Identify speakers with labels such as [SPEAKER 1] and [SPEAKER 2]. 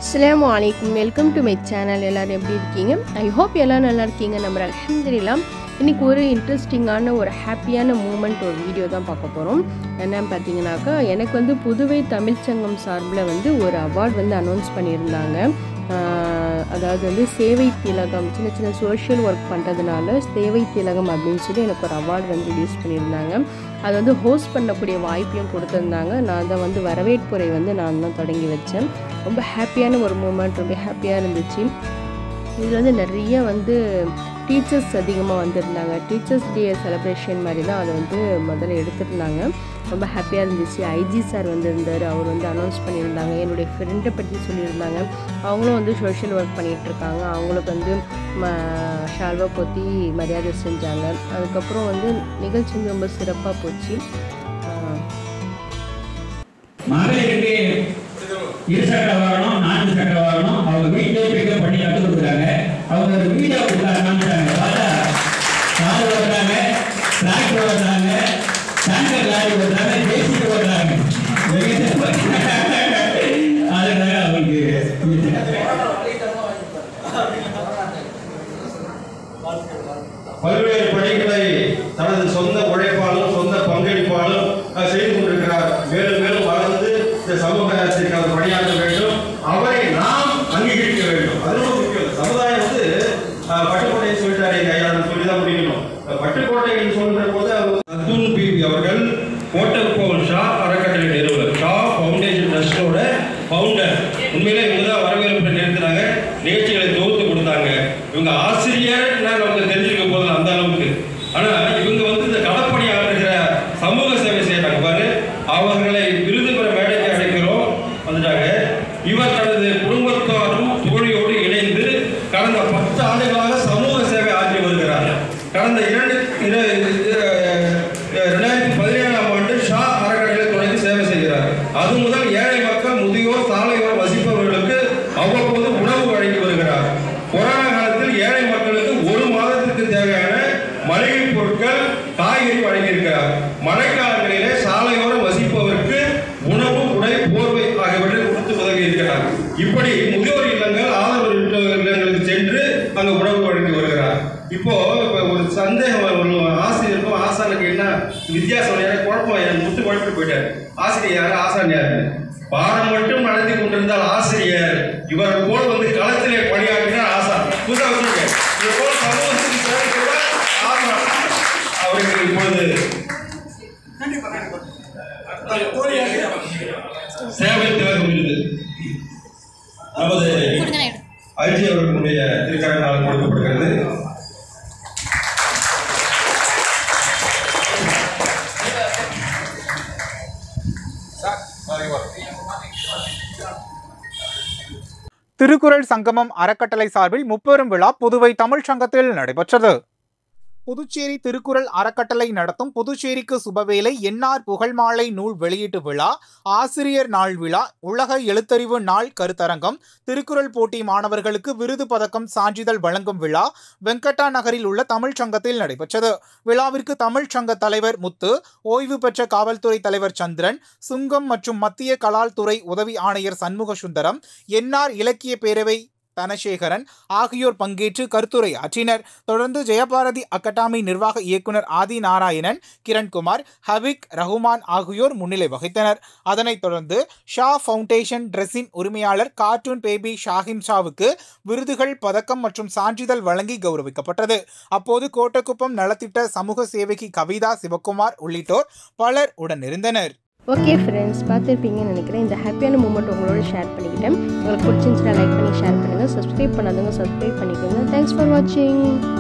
[SPEAKER 1] அஸ்ஸலாமு அலைக்கும் welcome to my channel எல்லோரும் எப்படி இருக்கீங்க ஐ ஹோப் எல்லோரும் நல்லா இருக்கீங்க நம்ம அலமதுல்லாம் இன்றைக்கி ஒரு இன்ட்ரெஸ்டிங்கான ஒரு ஹாப்பியான மூமெண்ட் ஒரு வீடியோ தான் பார்க்க போகிறோம் என்னன்னு பார்த்தீங்கன்னாக்கா எனக்கு வந்து புதுவை தமிழ்ச்சங்கம் சார்பில் வந்து ஒரு அவார்ட் வந்து அனௌன்ஸ் பண்ணியிருந்தாங்க ஆஹ் அதாவது வந்து சேவை திலகம் சின்ன சின்ன சோஷியல் ஒர்க் பண்ணுறதுனால சேவை திலகம் அப்படின்னு சொல்லி எனக்கு ஒரு அவார்டு வந்து ரிலீஸ் பண்ணியிருந்தாங்க அது வந்து ஹோஸ்ட் பண்ணக்கூடிய வாய்ப்பையும் கொடுத்துருந்தாங்க நான் தான் வந்து வரவேற்புரை வந்து நான் தான் தொடங்கி வச்சேன் ரொம்ப ஹாப்பியான ஒரு மூமெண்ட் ரொம்ப ஹாப்பியாக இருந்துச்சு இதில் வந்து நிறைய வந்து டீச்சர்ஸ் அதிகமாக வந்திருந்தாங்க டீச்சர்ஸ் டே செலிப்ரேஷன் மாதிரி தான் அதை வந்து முதல்ல எடுத்திருந்தாங்க ரொம்ப ஹாப்பியாக இருந்துச்சு ஐஜி சார் வந்திருந்தார் அவர் வந்து அனௌன்ஸ் பண்ணியிருந்தாங்க என்னுடைய ஃப்ரெண்டை பற்றி சொல்லியிருந்தாங்க அவங்களும் வந்து சோஷியல் ஒர்க் பண்ணிகிட்டு இருக்காங்க அவங்களுக்கு வந்து ம ஷால்வா போத்தி மரியாதை செஞ்சாங்க அதுக்கப்புறம் வந்து நிகழ்ச்சி வந்து ரொம்ப சிறப்பாக போச்சு ஆஹ்
[SPEAKER 2] மகளிருக்கு இரு சக்கர வாகனம் நான்கு சக்கர வாகனம் அவங்க வீட்டிலே பிக்கப் பண்ணி கற்றுக் கொடுக்குறாங்க அவங்க ஒரு வீடியோ கொடுத்தாங்க காமிச்சாங்க பார்த்தா கார் ஓட்டுறாங்க டிராக்டர் ஓட்டுறாங்க டேங்கர் லாரி ஓட்டுறாங்க ஜேசிபி ஓட்டுறாங்க அதுக்காக அவங்களுக்கு
[SPEAKER 3] பல்வேறு பணிகளை தனது சொந்த உழைப்பாலும் சொந்த பங்களிப்பாலும் அஹ், செய்து கொண்டிருக்கிறார் மேலும் மேலும் வளர்ந்து இந்த சமூகத்திற்கு அவர் பணியாற்ற வேண்டும் அவரை நாம் அங்கீகரிக்க வேண்டும் அது ரொம்ப முக்கியம் சமுதாயம் வந்து அஹ், பட்டுக்கோட்டையை சொல்லிட்டாரு எங்க ஐயா அதை சொல்லி தான் முடிக்கணும் அஹ், பட்டுக்கோட்டைன்னு சொல்ற போது அவர் அத்துன் பிபி அவர்கள் கோட்டப்போல் ஷா அறக்கட்டளை நிறுவனர் ஷா ஃபவுண்டேஷன் ட்ரஸ்டோட ஃபவுண்டர் உண்மையிலே இவங்க தான் வரவேற்பு நிறுத்தினாங்க நிகழ்ச்சிகளை தொகுத்து கொடுத்தாங்க இவங்க ஆசிரியர் நமக்கு தெரிஞ்சுக்க போதில்லை அந்த அளவுக்கு ஆனா இவங்க வந்து இந்த களப்பணி ஆற்றுகிற சமூக சேவை செய்யறாங்க பாரு அவர்களை விருது பெற மேடைக்கு அழைக்கிறோம் வந்துட்டாங்க இவர் தனது குடும்பத்தாரும் தோழியோடு இணைந்து கடந்த பத்து ஆண்டுகளாக சமூக சேவை ஆற்றி வருகிறார் கடந்த இரண்டு இர- இர- இரண்டாயிரத்தி பதினேழாம் ஆண்டு ஷா அறக்கட்டளை தொடங்கி சேவை செய்கிறார் அது முதல் ஏழை மக்கள் முதியோர் சாலையோர் வசிப்பவர்களுக்கு அவ்வப்போது உணவு வழங்கி வருகிறார் கொரோனா காலத்தில் ஏழை மக்களுக்கு ஒரு மாதத்திற்கு தேவையான மளிகை பொருட்கள் காய்கறி வழங்கியிருக்கிறார் மழைக்காலங்களிலே சாலையோரம் வசிப்பவருக்கு உணவு உடை போர்வை ஆகியவற்றை கொடுத்து உதவி இருக்கிறார் இப்படி முதியோர் இல்லங்கள் ஆதரவு இல்லங்களுக்கு சென்று அங்க உணவு வழங்கி வருகிறார் இப்போ இப்ப ஒரு சந்தேகம் வரும். ஒரு ஆசிரியருக்கும் ஆசானுக்கு என்ன வித்தியாசம் எனக்கு குழப்பம் எனக்கு முட்டு குழப்பிட்டு போயிட்டார் ஆசிரியர் யாரு ஆசான் யாரு பாடம் மட்டும் நடத்தி கொண்டிருந்தால் ஆசிரியர் இவர் போல் வந்து களத்திலே பணியாற்றினார் ஆசான் புதுசா வச்சுருங்க இவர் போல் சமூகத்துக்கு சேவை செய்தால் ஆசான் அவருக்கு இப்பொழுது சேவை திலகம் விருது நமது ஐஜி அவர்களுடைய திருக்கரங்களால் கொடுக்கப்படுகிறது
[SPEAKER 4] திருக்குறள் சங்கமம் அறக்கட்டளை சார்பில் முப்பெரும் விழா புதுவை தமிழ்ச் சங்கத்தில் நடைபெற்றது புதுச்சேரி திருக்குறள் அறக்கட்டளை நடத்தும் புதுச்சேரிக்கு சுபவேலை என்ஆர் புகழ்மாலை நூல் வெளியீட்டு விழா ஆசிரியர் நாள் விழா உலக எழுத்தறிவு நாள் கருத்தரங்கம் திருக்குறள் போட்டி மாணவர்களுக்கு விருது பதக்கம் சான்றிதழ் வழங்கும் விழா வெங்கட்டா நகரில் உள்ள தமிழ்ச் சங்கத்தில் நடைபெற்றது விழாவிற்கு தமிழ்ச் சங்க தலைவர் முத்து ஓய்வு பெற்ற காவல்துறை தலைவர் சந்திரன் சுங்கம் மற்றும் மத்திய கலால் துறை உதவி ஆணையர் சண்முக சுந்தரம் என்ஆர் இலக்கிய பேரவை தனசேகரன் ஆகியோர் பங்கேற்று கருத்துரை ஆற்றினர் தொடர்ந்து ஜெயபாரதி அகாடமி நிர்வாக இயக்குனர் ஆதி நாராயணன் கிரண்குமார் ஹவிக் ரகுமான் ஆகியோர் முன்னிலை வகித்தனர் அதனைத் தொடர்ந்து ஷா ஃபவுண்டேஷன் டிரெஸ்ஸின் உரிமையாளர் கார்ட்டூன் பேபி ஷாஹிம் ஷாவுக்கு விருதுகள் பதக்கம் மற்றும் சான்றிதழ் வழங்கி கௌரவிக்கப்பட்டது அப்போது கோட்டக்குப்பம் நலத்திட்ட சமூக சேவகி கவிதா சிவகுமார் உள்ளிட்டோர் பலர் உடனிருந்தனர்
[SPEAKER 1] ஓகே ஃப்ரெண்ட்ஸ் பார்த்துருப்பீங்கன்னு நினைக்கிறேன் இந்த ஹாப்பியான மூமெண்ட் உங்களோட ஷேர் பண்ணிக்கிட்டேன் உங்களுக்கு பிடிச்சிருந்துச்சுன்னா லைக் பண்ணி ஷேர் பண்ணுங்கள் சப்ஸ்கிரைப் பண்ணாதவங்க சப்ஸ்கிரைப் பண்ணிக்கோங்க தேங்க்ஸ் ஃபார் வாட்சிங்